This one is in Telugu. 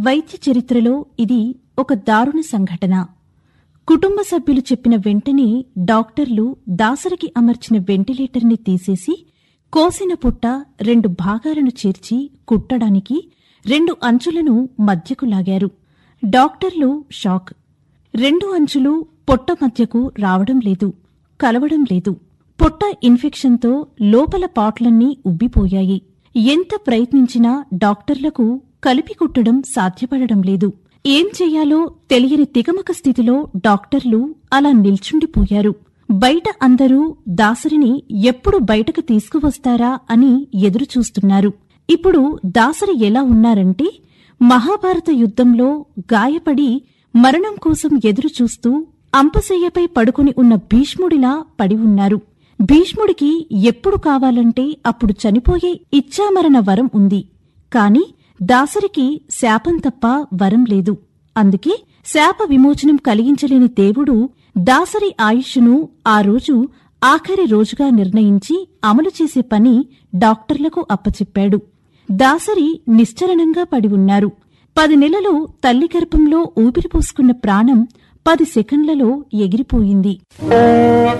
వైద్య చరిత్రలో ఇది ఒక దారుణ సంఘటన కుటుంబ సభ్యులు చెప్పిన వెంటనే డాక్టర్లు దాసరికి అమర్చిన వెంటిలేటర్ని తీసేసి కోసిన పుట్ట రెండు భాగాలను చేర్చి కుట్టడానికి రెండు అంచులను మధ్యకు లాగారు డాక్టర్లు షాక్ రెండు అంచులు పొట్ట మధ్యకు రావడం లేదు కలవడం లేదు పొట్ట ఇన్ఫెక్షన్తో లోపల పాట్లన్నీ ఉబ్బిపోయాయి ఎంత ప్రయత్నించినా డాక్టర్లకు కలిపి కుట్టడం సాధ్యపడడం లేదు ఏం చెయ్యాలో తెలియని తికమక స్థితిలో డాక్టర్లు అలా నిల్చుండిపోయారు బయట అందరూ దాసరిని ఎప్పుడు బయటకు తీసుకువస్తారా అని ఎదురుచూస్తున్నారు ఇప్పుడు దాసరి ఎలా ఉన్నారంటే మహాభారత యుద్ధంలో గాయపడి మరణం కోసం ఎదురుచూస్తూ అంపశయ్యపై పడుకుని ఉన్న భీష్ముడిలా పడి ఉన్నారు భీష్ముడికి ఎప్పుడు కావాలంటే అప్పుడు చనిపోయే ఇచ్చామరణ వరం ఉంది కాని దాసరికి శాపం తప్ప వరం లేదు అందుకే శాప విమోచనం కలిగించలేని దేవుడు దాసరి ఆయుష్ను ఆ రోజు ఆఖరి రోజుగా నిర్ణయించి అమలు చేసే పని డాక్టర్లకు అప్పచెప్పాడు దాసరి నిశ్చలనంగా పడి ఉన్నారు పది నెలలు తల్లి గర్భంలో ఊపిరి పోసుకున్న ప్రాణం పది సెకండ్లలో ఎగిరిపోయింది